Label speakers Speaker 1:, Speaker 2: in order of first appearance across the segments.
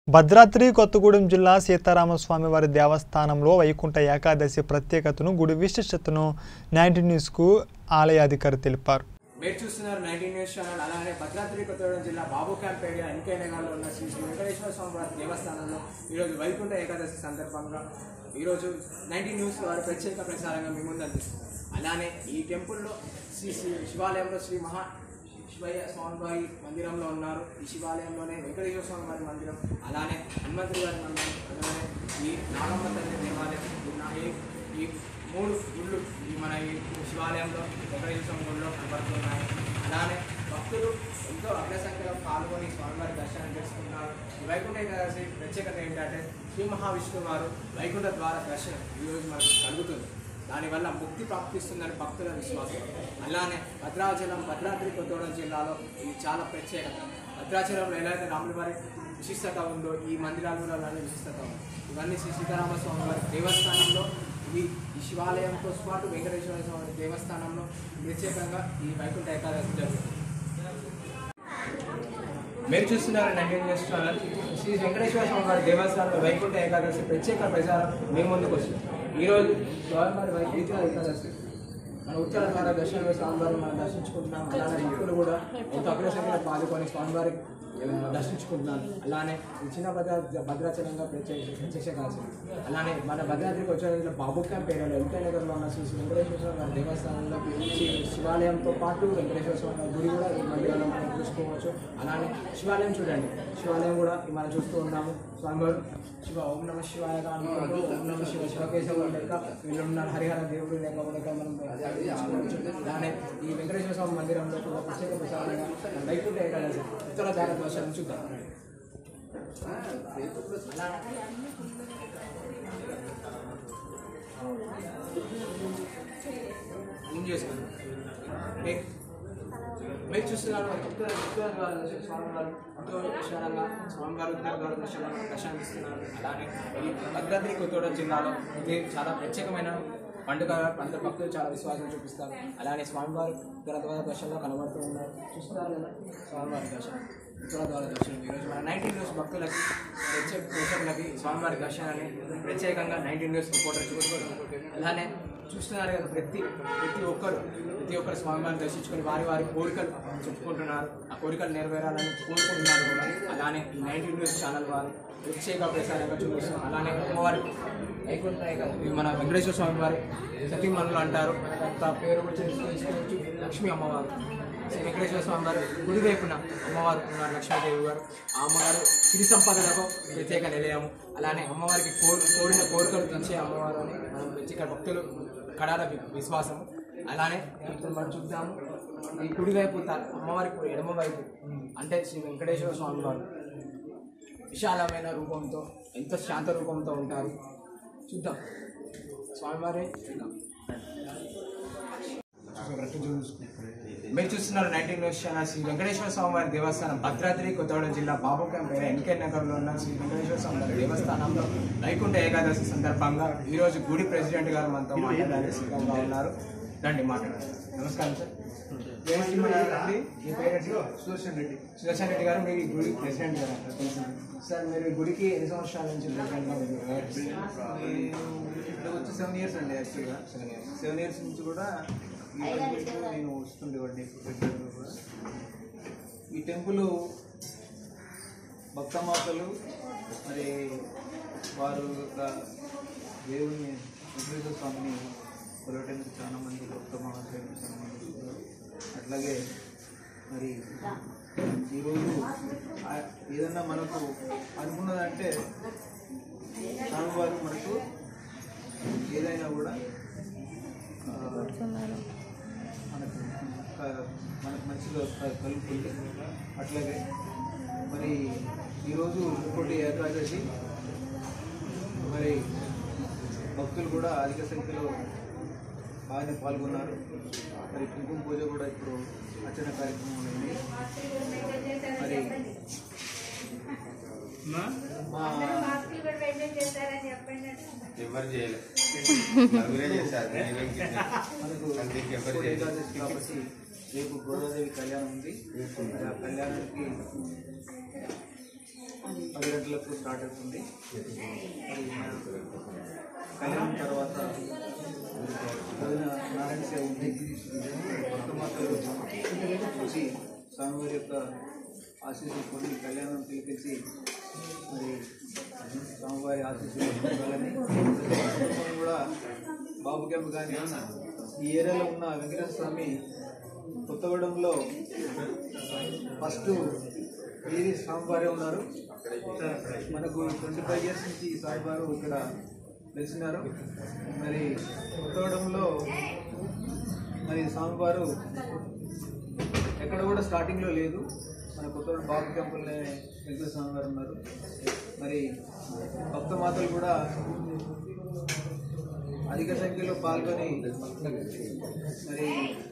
Speaker 1: భద్రాద్రి కొత్తగూడెం జిల్లా సీతారామస్వామి వారి దేవస్థానంలో వైకుంఠ ఏకాదశి ప్రత్యేకతను గుడి విశిష్టతను నైన్టీ న్యూస్కు ఆలయాధికారి తెలిపారు
Speaker 2: మీరు చూస్తున్నారు నైన్టీన్ న్యూస్ ఛానల్ అలానే భద్రాద్రి కొత్తగూడెం జిల్లా బాబు క్యాంప్ ఏరియా ఎన్కే నగర్లో ఉన్న శ్రీ శ్రీ వెంకటేశ్వర స్వామి వారి దేవస్థానంలో ఈరోజు వైకుంఠ ఏకాదశి సందర్భంగా ఈరోజు నైన్టీన్ న్యూస్ వారి ప్రత్యేక ప్రసారంగా మీ ముందు అందిస్తున్నారు అలానే ఈ టెంపుల్లో శ్రీ శ్రీ శివాలయంలో శ్రీ మహా శివయ్య స్వామివారి మందిరంలో ఉన్నారు ఈ శివాలయంలోనే వెంకటేశ్వర స్వామి వారి మందిరం అలానే హనుమంతుడి గారి మందిరం అలానే ఈ నాగమ్మ తల్లి దేవాలయం ఈ నా- ఈ- ఈ మూడు గుళ్ళు ఈ మన ఈ శివాలయంలో వెంకటేశ్వర స్వామి గుడిలో కనబడుతున్నాయి అలానే భక్తులు ఎంతో అగ్ర సంఖ్యలో పాల్గొని స్వామివారి దర్శనం చేసుకున్నారు ఈ వైకుంఠ ఏకాదశి ప్రత్యేకత ఏంటంటే శ్రీ మహావిష్ణువు వారు వైకుంఠ ద్వార దర్శనం ఈరోజు మనకు కలుగుతుంది దానివల్ల ముక్తి ప్రాప్తిస్తుందని భక్తుల విశ్వాసం అలానే భద్రాచలం భద్రాద్రి కొత్తగూడెం జిల్లాలో ఇది చాలా ప్రత్యేకత భద్రాచలంలో ఎలా అయితే రాముల వారి విశిష్టత ఉందో ఈ మందిరాలు కూడా అలానే విశిష్టత ఉంది ఇవన్నీ శ్రీ సీతారామ స్వామి వారి దేవస్థానంలో ఇది ఈ శివాలయంతో పాటు వెంకటేశ్వర స్వామి వారి దేవస్థానంలో ప్రత్యేకంగా ఈ వైకుంఠ ఏకాదశి జరుగుతుంది మీరు చూస్తున్నారు nineteen news channel Sri Venkateswara Swamy వారి దేవస్థానంలో వైకుంఠ ఏకాదశి ప్రత్యేక ప్రచారం మీ ముందుకు వస్తుంది ఈరోజు స్వామివారి వైకుంఠ ఏకాదశి మన ఉత్తర ద్వారా దర్శనంలో స్వామివారిని మనం దర్శించుకుంటున్నాం అలానే భక్తులు కూడా ఎంతో అగ్రసంఖ్యలో పాల్గొని స్వామివారి దర్శించుకుంటున్నాను అలానే ఈ చిన్న భద్రా భద్రాచలంగా ప్రత్యేక ప్రత్యక్ష కాశీ అలానే మన భద్రాద్రికి వచ్చే బాబు క్యాంప్ ఏరియాలో ఎంకే నగర్లో ఉన్న శ్రీ శ్రీ వెంకటేశ్వర స్వామి వారి దేవస్థానంలో శ్రీ శివాలయంతో పాటు వెంకటేశ్వర స్వామి వారి గుడి కూడా ఈ మందిరంలో మనం చూసుకోవచ్చు అలానే శివాలయం చూడండి శివాలయం కూడా మనం చూస్తూ ఉన్నాము స్వామివారు శివ ఓం నమ శివాయ అనుకుంటూ ఓం నమ శివ శివకేశవ లేక వీళ్ళు ఉన్నారు హరిహర దేవుడు లేక కూడా ఇక్కడ మనం చూసుకోవచ్చు. అలానే ఈ వెంకటేశ్వర స్వామి మందిరంలో కూడా ప్రత్యేక ప్రసారంగా వైకుంఠ ఏకాదశి ఉత్తర భారత దర్శనం చూద్దాం ఏం చేసుకున్నాం మీ- మీరు చూస్తున్నారు ఉత్తర ఉత్తర ద్వార దర్శనం స్వామివారు ఎంతో విశాలంగా స్వామివారు ఉత్తర ద్వార దర్శనం దర్శనమిస్తున్నారు అలానే ఈ భద్రాద్రి కొత్తగూడెం జిల్లాలో ఇది చాలా ప్రత్యేకమైన పండుగ పంట భక్తులు చాలా విశ్వాసం చూపిస్తారు అలానే స్వామివారు ఉత్తర ద్వార దర్శనంలో కనబడుతూ ఉన్నారు చూస్తున్నారు కదా స్వామివారి దర్శనం ఉత్తర ద్వార దర్శనం ఈరోజు మన నైన్టీన్ న్యూస్ భక్తులకి ప్రత్యేక ప్రేక్షకులకి స్వామివారి దర్శనాన్ని ప్రత్యేకంగా నైన్టీన్ న్యూస్ రిపోర్టర్ చూసుకోవడం అలానే చూస్తున్నారు కదా ప్రతి ప్రతి ఒక్కరు ప్రతి ఒక్కరు స్వామివారిని దర్శించుకొని వారి వారి కోరికలు చెప్పుకుంటున్నారు ఆ కోరికలు నెరవేరాలని కోరుకుంటున్నారు కూడా అలానే ఈ నైన్టీన్ న్యూస్ ఛానల్ వారు ప్రత్యేక ప్రసారంగా చూపిస్తున్నారు అలానే అమ్మవారి వైకుంఠ ఏకాదశి. ఇది మన వెంకటేశ్వర స్వామి వారి సతీమణులు అంటారు అంత పేరు కూడా తెలుసుకోవచ్చు లక్ష్మీ అమ్మవారు శ్రీ వెంకటేశ్వర స్వామి వారు గుడి వైపున అమ్మవారు ఉన్నారు లక్ష్మీదేవి గారు ఆ అమ్మగారు సిరి సంపదలకు ప్రత్యేక నిలయము అలానే అమ్మవారికి కోరి కోరిన కోరికలు తెచ్చే అమ్మవారు అని మనం ప్రత్యేక భక్తులు కడాల వి- విశ్వాసము అలానే ఇప్పుడు మనం చూద్దాము ఈ కుడి వైపు త- అమ్మవారి కుడి ఎడమ వైపు అంటే శ్రీ వెంకటేశ్వర స్వామి వారు విశాలమైన రూపంతో ఎంతో శాంత రూపంతో ఉంటారు చూద్దాం స్వామివారి చూద్దాం మీరు చూస్తున్నారు nineteen news channel Sri Venkateswara Swamy వారి దేవస్థానం భద్రాద్రి కొత్తగూడెం జిల్లా బాబు క్యాంప్ ఏరియా ఎన్కే నగర్లో ఉన్న శ్రీ వెంకటేశ్వర స్వామి వారి దేవస్థానంలో వైకుంఠ ఏకాదశి సందర్భంగా ఈ రోజు గుడి ప్రెసిడెంట్ గారు మనతో మాట్లాడాలని సిద్ధంగా ఉన్నారు రండి మాట్లాడారు నమస్కారం సార్ ఏంటి మన అండి? మీ పేరేంటి సుదర్శన్ రెడ్డి సుదర్శన్ రెడ్డి గారు మీరు ఈ గుడి ప్రెసిడెంట్ గారు అంటారు తెలుసు సార్ మీరు ఈ గుడికి ఎన్ని సంవత్సరాల నుంచి ప్రెసిడెంట్గా మీరు వ్యవహరిస్తున్నారు?
Speaker 3: ఇక్కడ వచ్చి సెవెన్ ఇయర్స్ అండి యాక్చువల్గా
Speaker 2: Seven years.
Speaker 3: సెవెన్ ఇయర్స్ నుంచి కూడా ఈ టెంపుల్కి నేను వస్తుండేవాడిని రెగ్యులర్గా కూడా ఈ టెంపుల్ భక్తమాతలు మరి వారు యొక్క దేవుని వెంకటేశ్వర స్వామిని కొలవటానికి చాలా మంది భక్త మహాశయులు చాలా మంది ఉన్నారు. అట్లాగే మరి ఈరోజు ఆ- ఏదన్నా మనకు అనుకున్నదంటే స్వామివారు మనకు ఏదైనా కూడా ఆ, మనకు క- మనకు మంచిగా క- కలుగుతుంది అట్లాగే మరి ఈరోజు ఇంకోటి ఏకాదశి మరి భక్తులు కూడా అధిక సంఖ్యలో బాగానే పాల్గొన్నారు మరి కుంకుమ పూజ కూడా ఇప్పుడు అర్చన కార్యక్రమం ఉంది మరి మా
Speaker 4: ఎవరు చేయలేదు నలుగురే చేశారు నేనేం చేయలేదు.
Speaker 3: మనకు
Speaker 4: అందుకే ఎవరు
Speaker 3: ఇంకోటి
Speaker 4: చేయలేదు.
Speaker 3: ఏకాదశి కాబట్టి రేపు గోదాదేవి కళ్యాణం ఉంది మరి ఆ కళ్యాణానికి పది గంటలకు స్టార్ట్ అవుతుంది మరి కళ్యాణం తర్వాత వదిన నారాయణ సేవ ఉంది భక్త మాతలు వచ్చి స్వామివారి యొక్క ఆశీస్సులు పొంది కళ్యాణం పిలిపించి మరి స్వామివారి ఆశీస్సులు పొందాలని సందర్భంగా కూడా బాబు క్యాంప్ కానీ ఈ ఏరియాలో ఉన్న వెంకటేశ్వర స్వామి కొత్తగూడెంలో ఫస్ట్ వీరి స్వామివారే ఉన్నారు మనకు ట్వంటీ ఫైవ్ ఇయర్స్ నుంచి ఈ స్వామివారు ఇక్కడ వెలిసినారు మరి కొత్తగూడెంలో మరి స్వామివారు ఎక్కడ కూడా స్టార్టింగ్లో లేదు మన కొత్తగూడెం బాబు టెంపుల్నే వెంకటేశ్వర స్వామి గారు ఉన్నారు మరి భక్త మాతలు కూడా అధిక సంఖ్యలో పాల్గొని మరి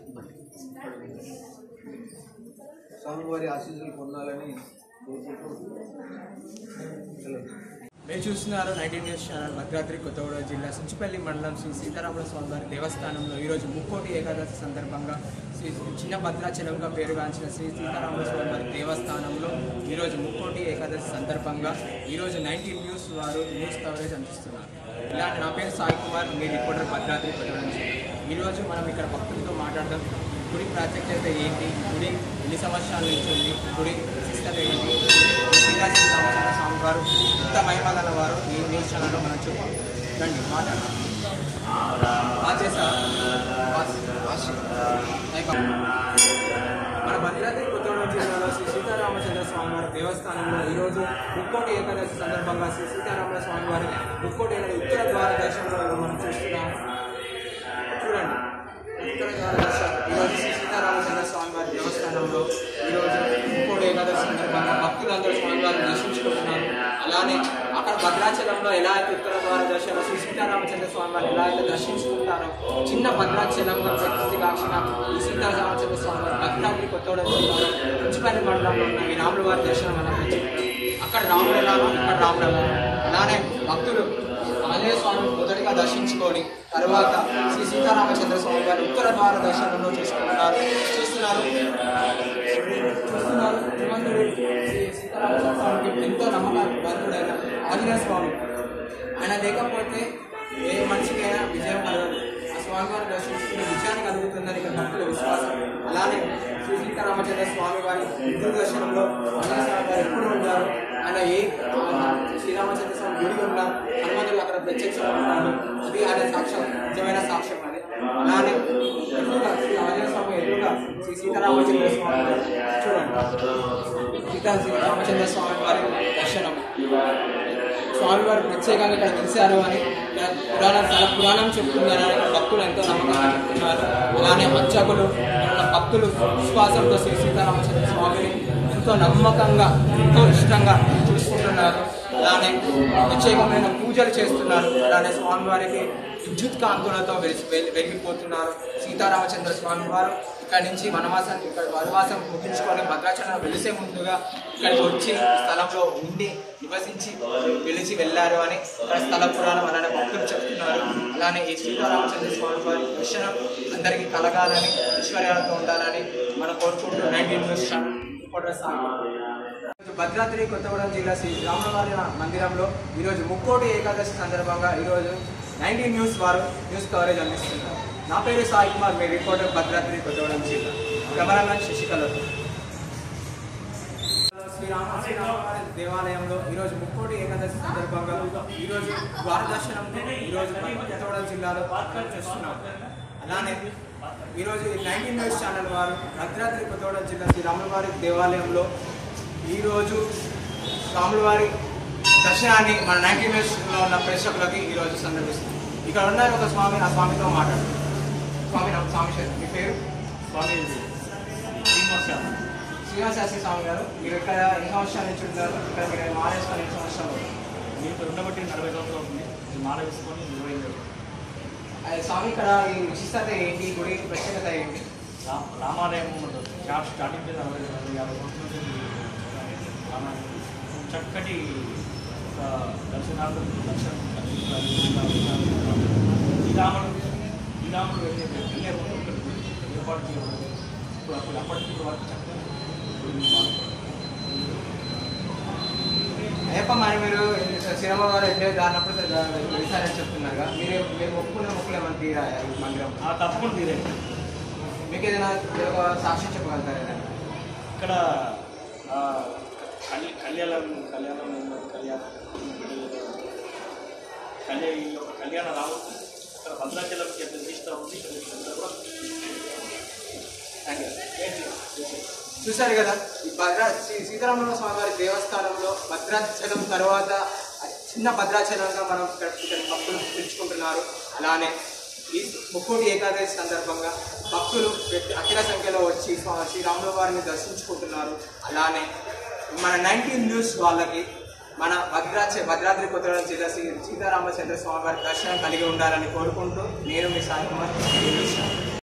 Speaker 3: స్వామివారి ఆశీస్సులు పొందాలని కోరుకుంటూ సెలవు.
Speaker 2: మీరు చూస్తున్నారు nineteen news channel Bhadradri Kothagudem జిల్లా సుంచిపల్లి మండలం శ్రీ సీతారాముల స్వామివారి దేవస్థానంలో ఈరోజు ముక్కోటి ఏకాదశి సందర్భంగా శ్రీ చిన్న భద్రాచలంగా పేరుగాంచిన శ్రీ సీతారాముల స్వామివారి దేవస్థానంలో ఈరోజు ముక్కోటి ఏకాదశి సందర్భంగా ఈరోజు నైన్టీన్ న్యూస్ వారు న్యూస్ కవరేజ్ అందిస్తున్నారు ఇలాంటి నా పేరు సాయి కుమార్ మీ రిపోర్టర్ భద్రాద్రి కొత్తగూడెం జిల్లా ఈరోజు మనం ఇక్కడ భక్తులతో మాట్లాడదాం గుడి ప్రాజెక్ట్ ఏంటి గుడి ఎన్ని సంవత్సరాల నుంచి ఉంది గుడి సిస్టమ్ ఏంటి శ్రీకాశీ రామచంద్ర స్వామి వారు ఇంత మహిమగల వారు ఈ న్యూస్ ఛానల్లో మనం చూద్దాం రండి మాట్లాడదాం ఆచేసా మన భద్రాద్రి కొత్తగూడెం జిల్లాలో శ్రీ సీతారామచంద్ర స్వామి వారి దేవస్థానంలో ఈరోజు ముక్కోటి ఏకాదశి సందర్భంగా శ్రీ సీతారామల స్వామి వారి ముక్కోటి ఏకాదశి ఉత్తర ద్వార దర్శనంలో మనం చూస్తున్నాం చూడండి ఉత్తర ద్వార దర్శనం ఈరోజు శ్రీ సీతారామచంద్ర స్వామి వారి దేవస్థానంలో ఈరోజు ముక్కోటి ఏకాదశి సందర్భంగా భక్తులందరూ స్వామి వారిని దర్శించుకుంటున్నారు అలానే అక్కడ భద్రాచలంలో ఎలా అయితే ఉత్తర ద్వార దర్శనం శ్రీ సీతారామచంద్ర స్వామి వారిని ఎలా అయితే దర్శించుకుంటారో చిన్న భద్రాచలంగా ప్రసిద్ధిగాంచిన ఈ సీతారామచంద్ర స్వామి వారి భద్రాద్రి కొత్తగూడెం జిల్లాలో కుంచిపల్లి మండలంలో ఉన్న ఈ రాముల వారి దర్శనం మనం చేసుకుంటాం. అక్కడ రాముడు ఎలానో ఇక్కడ రాముడు ఎలానో అలానే భక్తులు ఆంజనేయ స్వామిని మొదటిగా దర్శించుకొని తర్వాత శ్రీ సీతారామచంద్ర స్వామి వారి ఉత్తర ద్వార దర్శనంలో చేసుకుంటున్నారు చూస్తున్నారు చూస్తున్నారు ధన్వంతుడు శ్రీ సీతారామచంద్ర స్వామికి ఎంతో నమ్మకవంతుడైన ఆంజనేయ స్వామి ఆయన లేకపోతే ఏ మనిషికైనా విజయం కలగదు ఆ స్వామివారిని దర్శించుకుని విజయాన్ని కలుగుతుందని ఇక్కడ భక్తుల విశ్వాసం అలానే శ్రీ సీతారామచంద్ర స్వామి వారి హిందూ దర్శనంలో ఆంజనేయ స్వామి వారు ఎప్పుడు ఉంటారు ఆయన ఏ శ్రీరామచంద్ర స్వామి గుడి ఉన్నా హనుమంతుడు అక్కడ ప్రత్యక్షంగా ఉన్నాడు అది ఆయన సాక్ష్యం నిజమైన సాక్ష్యం అది అలానే ఎదురుగా శ్రీ ఆంజనేయ స్వామి ఎదురుగా శ్రీ సీతారామచంద్ర స్వామి వారు చూడండి సీతా శ్రీరామచంద్ర స్వామి వారి దర్శనం స్వామివారు ప్రత్యేకంగా ఇక్కడ తెలిసారు అని ఇక్కడ పురాణం చాలా పురాణం చెప్తున్నారు అని ఇక్కడ భక్తులు ఎంతో నమ్మకంగా చెప్తున్నారు అలానే అర్చకులు ఇక్కడ ఉన్న భక్తులు విశ్వాసంతో శ్రీ సీతారామచంద్ర స్వామిని ఎంతో నమ్మకంగా ఎంతో ఇష్టంగా చూసుకుంటున్నారు అలానే ప్రత్యేకమైన పూజలు చేస్తున్నారు అలానే స్వామివారికి విద్యుత్ కాంతులతో వెలిసి వెలి- వెలిగిపోతున్నారు సీతారామచంద్ర స్వామి వారు ఇక్కడ నుంచి వనవాసాన్ని ఇక్కడ వనవాసం ముగించుకొని భద్రాచలం వెలిసే ముందుగా ఇక్కడికి వచ్చి ఈ స్థలంలో ఉండి నివసించి వెలిసి వెళ్ళారు అని ఇక్కడ స్థల పురాణం అలానే భక్తులు చెప్తున్నారు అలానే ఈ సీతారామచంద్ర స్వామి వారి దర్శనం అందరికీ కలగాలని ఐశ్వర్యాలతో ఉండాలని మనం కోరుకుంటూ నైన్టీన్ న్యూస్ ఛానల్ రిపోర్టర్ సాగు భద్రాద్రి కొత్తగూడెం జిల్లా శ్రీ రామవారి మందిరంలో ఈరోజు ముక్కోటి ఏకాదశి సందర్భంగా ఈరోజు నైన్టీన్ న్యూస్ వారు న్యూస్ కవరేజ్ అందిస్తున్నారు నా పేరు సాయి కుమార్ మీ రిపోర్టర్ భద్రాద్రి కొత్తగూడెం జిల్లా కెమెరామెన్ శశికళతో శ్రీరామ శ్రీరామవారి దేవాలయంలో ఈరోజు ముక్కోటి ఏకాదశి సందర్భంగా ఈరోజు ద్వారదర్శనంతో ఈరోజు కొత్తగూడెం జిల్లాలో చేస్తున్నాం అలానే ఈరోజు నైన్టీన్ న్యూస్ ఛానల్ వారు భద్రాద్రి కొత్తగూడెం జిల్లా శ్రీ రాములవారి దేవాలయంలో ఈరోజు రాములవారి దర్శనాన్ని మన నైన్టీన్ న్యూస్లో ఉన్న ప్రేక్షకులకి ఈరోజు సందర్శిస్తుంది ఇక్కడ ఉన్నారు ఒక స్వామి ఆ స్వామితో మాట్లాడు స్వామి నా స్వామి శరణం. మీ పేరు
Speaker 5: స్వామి శ్రీనివాస
Speaker 2: శ్రీనివాసాస్త్రి స్వామి గారు మీరు ఇక్కడ ఎన్ని సంవత్సరాల నుంచి ఉన్నారు ఇక్కడ మీరు మారేసుకొని ఎన్ని సంవత్సరాలు అవుతుంది?
Speaker 5: నేను ఇక్కడ ఉండబట్టి నలభై సంవత్సరాలు అవుతుంది ఇది మాల వేసుకొని ఇరవై ఏళ్ళు.
Speaker 2: అది స్వామి ఇక్కడ ఈ విశిష్టత ఏంటి ఈ గుడి ప్రత్యేకత ఏంటి
Speaker 5: రా- రామాలయం ఉంటుంది షాప్ స్టార్టింగ్ చేసి అరవై అరవై యాభై సంవత్సరాల నుంచి రామాలయం చక్కటి ఒక దర్శనాలు దర్శనం శ్రీరాముడు శ్రీరాముడు వెళ్ళే వెళ్ళే ముందు ఇక్కడ గుడి ఏర్పాటు చేయబడింది ఇప్పుడు అప్పుడు అప్పటికి ఇప్పుడు వరకు చక్కగా గుడి నిర్మాణం
Speaker 2: అయ్యప్ప మరి మీరు సినిమా వారు ఎన్నో దారినప్పుడు వెళ్తారని చెప్తున్నారు కదా మీరు మీరు ఒప్పుకున్న మొక్కులు ఏమైనా తీరా ఈ మందిరం
Speaker 5: ఆ తప్పకుండా తీరే
Speaker 2: మీకు ఏదైనా ఒక సాక్ష్యం చెప్పగలుగుతారా ఏదైనా?
Speaker 5: ఇక్కడ ఆ, కళ్యాణ కళ్యాణం కళ్యాణం ఉన్నది, కళ్యాణం కళ్యాణ ఈ యొక్క కళ్యాణ రావచ్చు ఇక్కడ భద్రాచలం ప్రతిష్ట ఉంది ఇక్కడ ఇక్కడ కూడా
Speaker 2: థ్యాంక్ యూ
Speaker 5: ఏంటి? చేసేది.
Speaker 2: చూశారు కదా ఈ భద్రా శ్రీ సీతారామరామ స్వామి వారి దేవస్థానంలో భద్రాచలం తర్వాత చిన్న భద్రాచలంగా మనం ఇక్కడ ఇక్కడ భక్తులు పిలుచుకుంటున్నారు అలానే ఈ ముక్కోటి ఏకాదశి సందర్భంగా భక్తులు పెద్ద- అఖిల సంఖ్యలో వచ్చి స్వా- శ్రీరాముల వారిని దర్శించుకుంటున్నారు అలానే మన నైన్టీన్ న్యూస్ వాళ్ళకి మన భద్రాచ భద్రాద్రి కొత్తగూడెం జిల్లా శ్రీ సీతారామచంద్ర స్వామి వారి దర్శనం కలిగి ఉండాలని కోరుకుంటూ నేను మీ సాయి కుమార్